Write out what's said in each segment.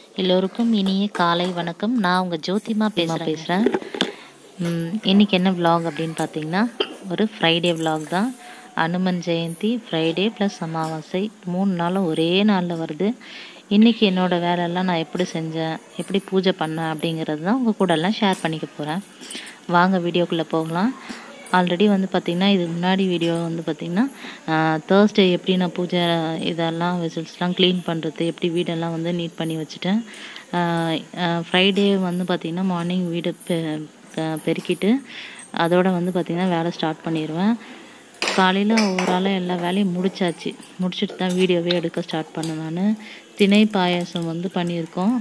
எல்லோருக்கும் இனிய காலை வணக்கம் நான் உங்கள் ஜோதிமா பேச பேசுகிறேன் இன்றைக்கி என்ன vlog அப்படின்னு பார்த்தீங்கன்னா ஒரு ஃப்ரைடே vlog தான் அனுமன் ஜெயந்தி ஃப்ரைடே ப்ளஸ் அமாவாசை மூணு நாளும் ஒரே நாளில் வருது இன்றைக்கி என்னோடய வேலையெல்லாம் நான் எப்படி செஞ்சேன் எப்படி பூஜை பண்ணேன் அப்படிங்கிறது தான் உங்கள் கூட எல்லாம் ஷேர் பண்ணிக்க போகிறேன் வாங்க வீடியோக்குள்ளே போகலாம் ஆல்ரெடி வந்து பார்த்திங்கன்னா இது முன்னாடி வீடியோ வந்து பார்த்திங்கன்னா தேர்ஸ்டே எப்படி நான் பூஜை இதெல்லாம் விசில்ஸ்லாம் க்ளீன் பண்ணுறது எப்படி வீடெல்லாம் வந்து நீட் பண்ணி வச்சுட்டேன் ஃப்ரைடே வந்து பார்த்திங்கன்னா மார்னிங் வீடு பெ பெ- பெருக்கிட்டு அதோட வந்து பார்த்திங்கன்னா வேலை ஸ்டார்ட் பண்ணிடுவேன் காலையில் ஓவராலாக எல்லா வேலையும் முடிச்சாச்சு முடிச்சுட்டு தான் வீடியோவே எடுக்க ஸ்டார்ட் பண்ணேன் நான் திணை பாயாசம் வந்து பண்ணியிருக்கோம்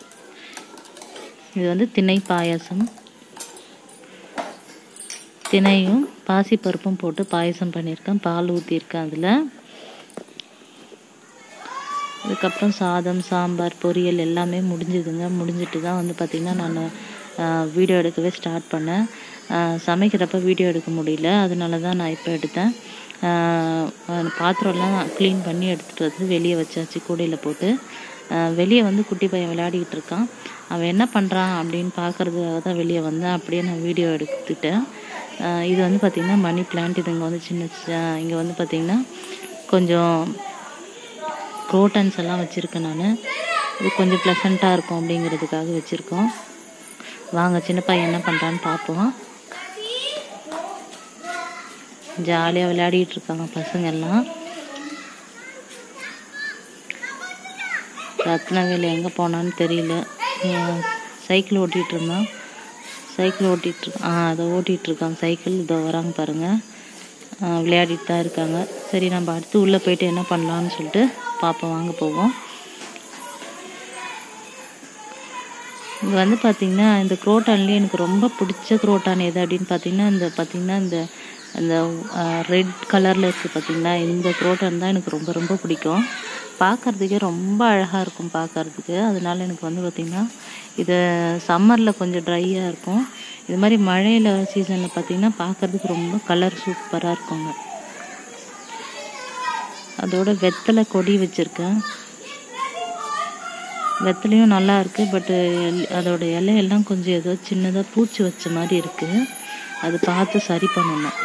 இது வந்து திணை பாயாசம் தினையும் பாசிப்பருப்பும் போட்டு பாயசம் பண்ணியிருக்கேன் பால் ஊற்றிருக்கேன் அதில் அதுக்கப்புறம் சாதம் சாம்பார் பொரியல் எல்லாமே முடிஞ்சுதுங்க முடிஞ்சிட்டு தான் வந்து பார்த்திங்கன்னா நான் வீடியோ எடுக்கவே ஸ்டார்ட் பண்ணேன் ஆஹ் சமைக்கிறப்ப வீடியோ எடுக்க முடியல அதனால தான் நான் இப்போ எடுத்தேன் ஆஹ் ஆஹ் பாத்திரம்லாம் க்ளீன் பண்ணி எடுத்துகிட்டு வந்து வெளியே வச்சாச்சு கூடையில் போட்டு வெளியே வந்து குட்டி பையன் விளையாடிக்கிட்டு இருக்கான் அவன் என்ன பண்ணுறான் அப்படின்னு பார்க்கறதுக்காக தான் வெளியே வந்தேன் அப்படியே நான் வீடியோ எடுத்துட்டேன் ஆஹ் இது வந்து பார்த்திங்கன்னா மணி பிளான்ட் இது இங்கே வந்து சின்ன இங்கே வந்து பார்த்திங்கன்னா கொஞ்சம் குரோட்டன்ஸ் எல்லாம் வச்சுருக்கேன் நான் இது கொஞ்சம் ப்ளசண்ட்டாக இருக்கும் அப்படிங்கிறதுக்காக வச்சுருக்கோம் வாங்க சின்ன பையன் என்ன பண்ணுறான்னு பார்ப்போம் ஜாலியாக விளையாடிட்டு இருக்காங்க பசங்க எல்லாம் ரத்னவேலு எங்கே போனான்னு தெரியல அஹ் சைக்கிள் ஓட்டிகிட்டு இருந்தான் சைக்கிள் ஓட்டிகிட்டு இருக்கான் ஆ அதை ஓட்டிகிட்டு இருக்கான் சைக்கிள் இதோ வராங்க பாருங்கள் விளையாடிட்டு தான் இருக்காங்க சரி நம்ம அடுத்து உள்ளே போயிட்டு என்ன பண்ணலான்னு சொல்லிட்டு பார்ப்போம் வாங்க போவோம் இங்கே வந்து பார்த்திங்கன்னா இந்த குரோட்டான்லேயே எனக்கு ரொம்ப பிடிச்ச குரோட்டான் எது அப்படின்னு பார்த்தீங்கன்னா இந்த பார்த்திங்கன்னா இந்த அந்த ரெட் கலரில் இருக்குது பார்த்திங்களா இந்த குரோட்டான் தான் எனக்கு ரொம்ப ரொம்ப பிடிக்கும் பார்க்கறதுக்கே ரொம்ப அழகாக இருக்கும் பார்க்கறதுக்கு அதனால எனக்கு வந்து பார்த்திங்கன்னா இது சம்மரில் கொஞ்சம் ட்ரையாக இருக்கும் இது மாதிரி மழையில் சீசனில் பார்த்திங்கன்னா பார்க்கறதுக்கு ரொம்ப கலர் சூப்பராக இருக்குங்க அதோட வெத்தலை கொடி வச்சுருக்கேன் வெத்தலையும் நல்லா இருக்கு பட்டு அதோட இலையெல்லாம் கொஞ்சம் ஏதோ சின்னதாக பூச்சி வச்ச மாதிரி இருக்கு அது பார்த்து சரி பண்ணணும்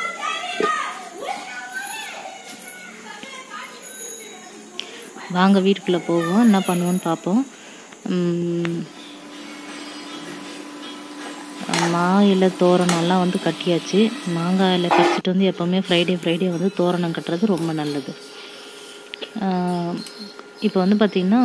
வாங்க வீட்டுக்குள்ளே போவோம் என்ன பண்ணுவோன்னு பார்ப்போம் உம், மா இலை தோரணம்லாம் வந்து கட்டியாச்சு மாங்காய் இலை பறிச்சுட்டு வந்து எப்போவுமே ஃப்ரைடே ஃப்ரைடே வந்து தோரணம் கட்டுறது ரொம்ப நல்லது இப்போ வந்து பார்த்திங்கன்னா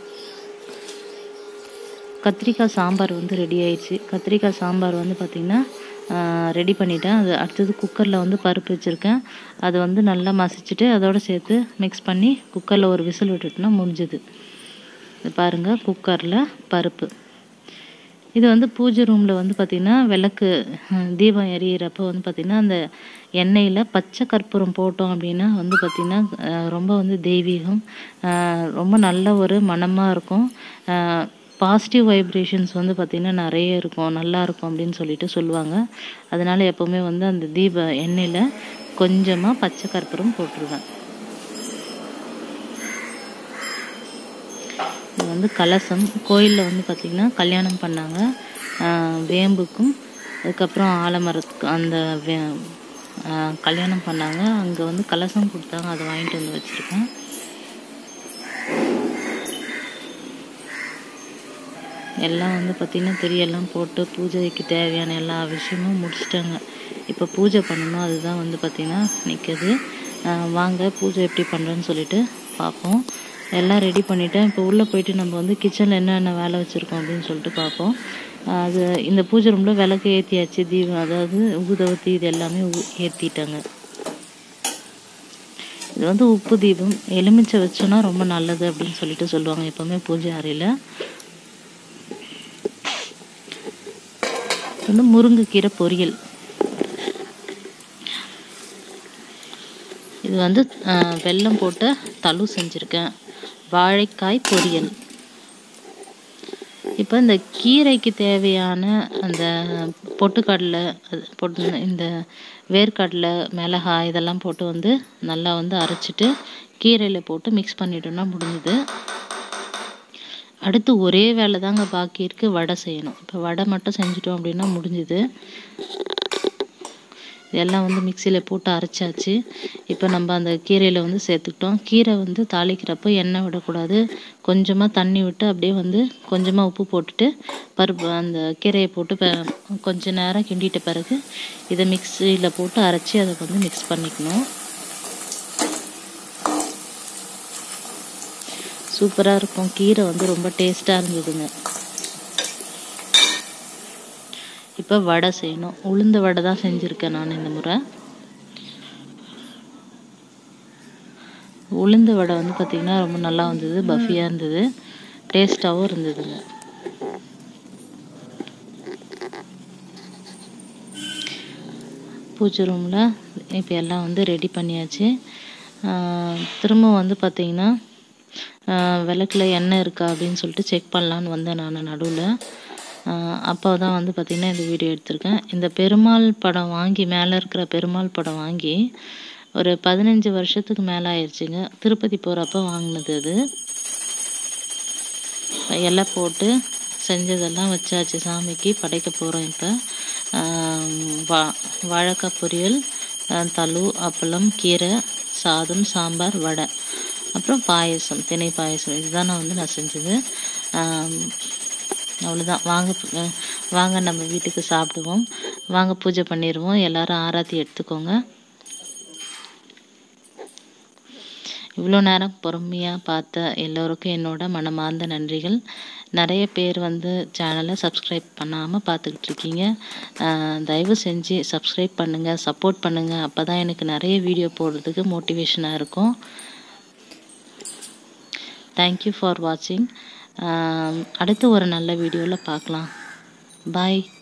கத்திரிக்காய் சாம்பார் வந்து ரெடி ஆயிடுச்சு கத்திரிக்காய் சாம்பார் வந்து பார்த்திங்கன்னா ரெடி பண்ணிட்டேன் அது அடுத்தது குக்கரில் வந்து பருப்பு வச்சுருக்கேன் அது வந்து நல்லா மசிச்சுட்டு அதோடு சேர்த்து மிக்ஸ் பண்ணி குக்கரில் ஒரு விசில் விட்டுட்டோம்னா முடிஞ்சுது இது பாருங்கள் குக்கரில் பருப்பு இது வந்து பூஜை ரூமில் வந்து பார்த்திங்கன்னா விளக்கு அஹ், தீபம் எரியிறப்போ வந்து பார்த்திங்கன்னா அந்த எண்ணெயில் பச்சை கற்பூரம் போட்டோம் அப்படின்னா வந்து பார்த்திங்கன்னா அஹ், ரொம்ப வந்து தெய்வீகம் அஹ், ரொம்ப நல்ல ஒரு மனமாக இருக்கும் பாசிட்டிவ் வைப்ரேஷன்ஸ் வந்து பார்த்திங்கன்னா நிறைய இருக்கும் நல்லா இருக்கும் அப்படின்னு சொல்லிட்டு சொல்லுவாங்க அதனால எப்போவுமே வந்து அந்த தீப எண்ணெயில் கொஞ்சமாக பச்சை கற்பூரம் போட்டுருவேன் இது வந்து கலசம் கோயிலில் வந்து பார்த்திங்கன்னா கல்யாணம் பண்ணாங்க ஆஹ் வேம்புக்கும் அதுக்கப்புறம் ஆலமரத்துக்கு அந்த வே ஆஹ் கல்யாணம் பண்ணாங்க அங்கே வந்து கலசம் கொடுத்தாங்க அதை வாங்கிட்டு வந்து வச்சுருக்கேன் எல்லாம் வந்து பார்த்திங்கன்னா திரியெல்லாம் போட்டு பூஜைக்கு தேவையான எல்லா விஷயமும் முடிச்சிட்டாங்க இப்போ பூஜை பண்ணணும் அதுதான் வந்து பார்த்திங்கன்னா நிற்குது வாங்க பூஜை எப்படி பண்ணுறேன்னு சொல்லிட்டு பார்ப்போம் எல்லாம் ரெடி பண்ணிட்டேன் இப்போ உள்ளே போயிட்டு நம்ம வந்து கிச்சனில் என்னென்ன வேலை வச்சுருக்கோம் அப்படின்னு சொல்லிட்டு பார்ப்போம் ஆஹ் அது இந்த பூஜை ரூமில் விளக்கு ஏற்றியாச்சு தீபம் அதாவது ஊதவத்தி இது எல்லாமே ஏற்றிட்டாங்க இது வந்து உப்பு தீபம் எலுமிச்சை வச்சோன்னா ரொம்ப நல்லது அப்படின்னு சொல்லிட்டு சொல்லுவாங்க எப்போவுமே பூஜை அறையில் வந்து முருங்கைக்கீரை பொரியல் இது வந்து ஆஹ், வெல்லம் போட்டு தளு செஞ்சுருக்கேன் வாழைக்காய் பொரியல் இப்போ இந்த கீரைக்கு தேவையான அந்த பொட்டுக்கடலை அது பொட்டு இந்த வேர்க்கடலை மிளகாய் இதெல்லாம் போட்டு வந்து நல்லா வந்து அரைச்சிட்டு கீரையில் போட்டு மிக்ஸ் பண்ணிட்டோம்னா முடிஞ்சுது அடுத்து ஒரே வேலை தாங்க பாக்கி இருக்குது வடை செய்யணும் இப்போ வடை மட்டும் செஞ்சுட்டோம் அப்படின்னா முடிஞ்சுது இதெல்லாம் வந்து மிக்சியில் போட்டு அரைச்சாச்சு இப்போ நம்ம அந்த கீரையில் வந்து சேர்த்துக்கிட்டோம் கீரை வந்து தாளிக்கிறப்போ எண்ணெய் விடக்கூடாது கொஞ்சமாக தண்ணி விட்டு அப்படியே வந்து கொஞ்சமாக உப்பு போட்டுட்டு பருப்பு அந்த கீரையை போட்டு ப- கொஞ்ச நேரம் கிண்டிட்ட பிறகு இதை மிக்சியில் போட்டு அரைச்சி அதை வந்து மிக்ஸ் பண்ணிக்கணும் சூப்பராக இருக்கும் கீரை வந்து ரொம்ப டேஸ்ட்டாக இருந்ததுங்க இப்போ வடை செய்யணும் உளுந்த வடை தான் செஞ்சுருக்கேன் நான் இந்த முறை உளுந்த வடை வந்து பார்த்திங்கன்னா ரொம்ப நல்லா வந்தது பஃபியாக இருந்தது டேஸ்ட்டாகவும் இருந்ததுங்க பூஜை ரூமில் இப்போ எல்லாம் வந்து ரெடி பண்ணியாச்சு ஆஹ் திரும்ப வந்து பார்த்திங்கன்னா விளக்கில் எண்ணெய் இருக்கா அப்படின்னு சொல்லிட்டு செக் பண்ணலான்னு வந்தேன் நான் நடுவில் அப்போ தான் வந்து பார்த்திங்கன்னா இந்த வீடியோ எடுத்திருக்கேன் இந்த பெருமாள் படம் வாங்கி மேலே இருக்கிற பெருமாள் படம் வாங்கி ஒரு பதினஞ்சு வருஷத்துக்கு மேலே ஆயிடுச்சுங்க திருப்பதி போகிறப்ப வாங்கினது அது இலை போட்டு செஞ்சதெல்லாம் வச்சாச்சு சாமிக்கு படைக்க போகிறோம் இப்போ வா வாழைக்காய் பொரியல் ஆஹ் தலு அப்பளம் கீரை சாதம் சாம்பார் வடை அப்புறம் பாயசம் திணை பாயசம் இதுதான் நான் வந்து நான் செஞ்சது ஆம், அவ்வளோதான் வாங்க அஹ் வாங்க நம்ம வீட்டுக்கு சாப்பிடுவோம் வாங்க பூஜை பண்ணிடுவோம் எல்லாரும் ஆராத்தி எடுத்துக்கோங்க இவ்வளோ நேரம் பொறுமையாக பார்த்த எல்லோருக்கும் என்னோட மனமார்ந்த நன்றிகள் நிறைய பேர் வந்து சேனலை சப்ஸ்கிரைப் பண்ணாமல் பார்த்துக்கிட்டு இருக்கீங்க ஆஹ் தயவு செஞ்சு சப்ஸ்கிரைப் பண்ணுங்கள் சப்போர்ட் பண்ணுங்கள் அப்போ தான் எனக்கு நிறைய வீடியோ போடுறதுக்கு மோட்டிவேஷனாக இருக்கும் தேங்க்யூ ஃபார் வாட்சிங் அடுத்து ஒரு நல்ல வீடியோவில் பார்க்கலாம் பாய்